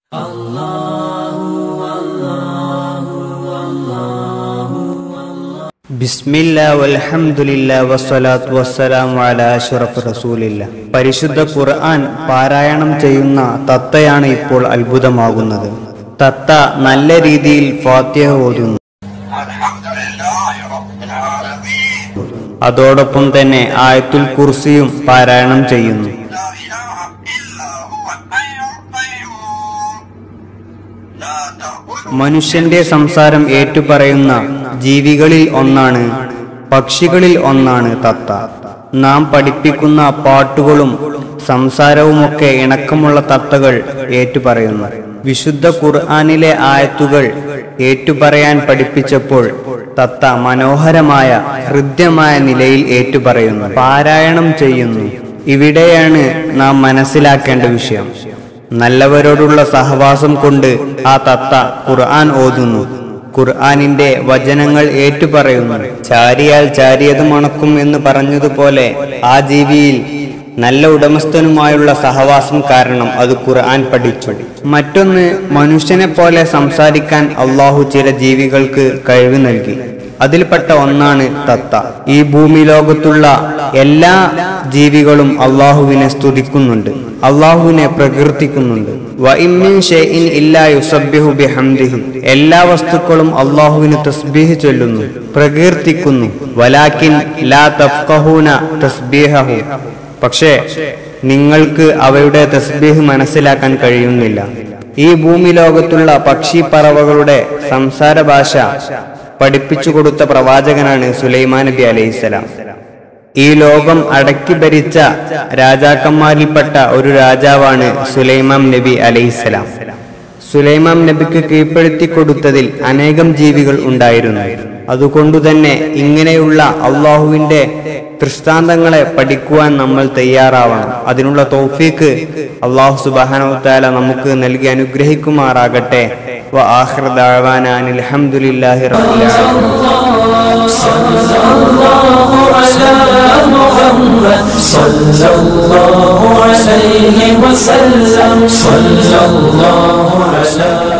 ബിസ്മില്ല വൽഹംദുലില്ല വസ്സലാത്തു വസ്സലാമു അലാ അഷ്റഫ് റസൂലില്ല പരിശുദ്ധ ഖുർആൻ പാരായണം ചെയ്യുന്ന തത്തയാണ് ഇപ്പോൾ അത്ഭുതമാകുന്നത് തത്ത നല്ല രീതിയിൽ ഫാത്തിഹ ഓതുന്നു الحمد لله رب العالمين അതോടൊപ്പം തന്നെ ആയത്തുൽ കുർസിയും പാരായണം ചെയ്യുന്നു لا إله إلا هو الحي القيوم لا تأخذه മനുഷ്യന്റെ സംസാരം ഏറ്റുപറയുന്ന ജീവികളിൽ ഒന്നാണ് പക്ഷികളിൽ ഒന്നാണ് തത്ത നാം പഠിപ്പിക്കുന്ന പാട്ടുകളും സംസാരവുമൊക്കെ ഇണക്കമുള്ള തത്തകൾ ഏറ്റുപറയുന്നു വിശുദ്ധ ഖുർആനിലെ ആയത്തുകൾ ഏറ്റുപറയാൻ പഠിപ്പിച്ചപ്പോൾ തത്ത മനോഹരമായ ഹൃദ്യമായ നിലയിൽ ഏറ്റുപറയുന്നു പാരായണം ചെയ്യുന്നു ഇവിടെയാണ് നാം മനസ്സിലാക്കേണ്ട വിഷയം നല്ലവരോടുള്ള സഹവാസം കൊണ്ട് ആ തത്ത ഖുർആൻ ഓതുന്നു ഖുർആനിന്റെ വചനങ്ങൾ ഏറ്റുപറയുന്നു ചാരിയാൽ ചാരിയത് മണക്കും എന്ന് പറഞ്ഞതുപോലെ ആ ജീവിയിൽ നല്ല ഉടമസ്ഥനുമായുള്ള സഹവാസം കാരണം അത് ഖുർആൻ പഠിച്ചു മറ്റൊന്ന് മനുഷ്യനെ പോലെ സംസാരിക്കാൻ അള്ളാഹു ചില ജീവികൾക്ക് കഴിവ് നൽകി അതിൽപ്പെട്ട ഒന്നാണ് തത്ത ഈ ഭൂമി ലോകത്തുള്ള എല്ലാ ജീവികളും അള്ളാഹുവിനെ സ്തുതിക്കുന്നുണ്ട് അള്ളാഹുവിനെ പ്രകീർത്തിക്കുന്നുണ്ട് വഇമ്മിൻ ഷൈഇൻ ഇല്ലാ യുസബ്ബിഹു ബിഹംദിഹി എല്ലാ വസ്തുക്കളും അള്ളാഹുവിന് തസ്ബീഹ് ചൊല്ലുന്നു പ്രകീർത്തിക്കുന്നു വലാക്കിൻ ലാ തഫ്ഖഹൂന തസ്ബീഹഹു പക്ഷേ നിങ്ങൾക്ക് അവയുടെ തസ്ബീഹ് മനസ്സിലാക്കാൻ കഴിയുന്നില്ല ഈ ഭൂമി ലോകത്തുള്ള പക്ഷി പറവകളുടെ സംസാര ഭാഷ പഠിപ്പിച്ചു കൊടുത്ത പ്രവാചകനാണ് സുലൈമാൻ നബി അലൈഹിസ്സലാം ഈ ലോകം അടക്കി ഭരിച്ച രാജാക്കന്മാരിൽപ്പെട്ട ഒരു രാജാവാണ് സുലൈമാൻ നബി അലൈഹിസ്സലാം സുലൈമാൻ നബിക്ക് കീഴ്പ്പെടുത്തി കൊടുത്തതിൽ അനേകം ജീവികൾ ഉണ്ടായിരുന്നു അതുകൊണ്ടുതന്നെ ഇങ്ങനെയുള്ള അള്ളാഹുവിന്റെ ദൃഷ്ടാന്തങ്ങളെ പഠിക്കുവാൻ നമ്മൾ തയ്യാറാവണം അതിനുള്ള തൗഫീക്ക് അള്ളാഹു സുബാനവത്താല നമുക്ക് നൽകി അനുഗ്രഹിക്കുമാറാകട്ടെ വ ആഖിർ ദഅവാന അനിൽ ഹംദുലില്ലാഹി റബ്ബിൽ ആലമീൻ صلى الله عليه وسلم صلى الله على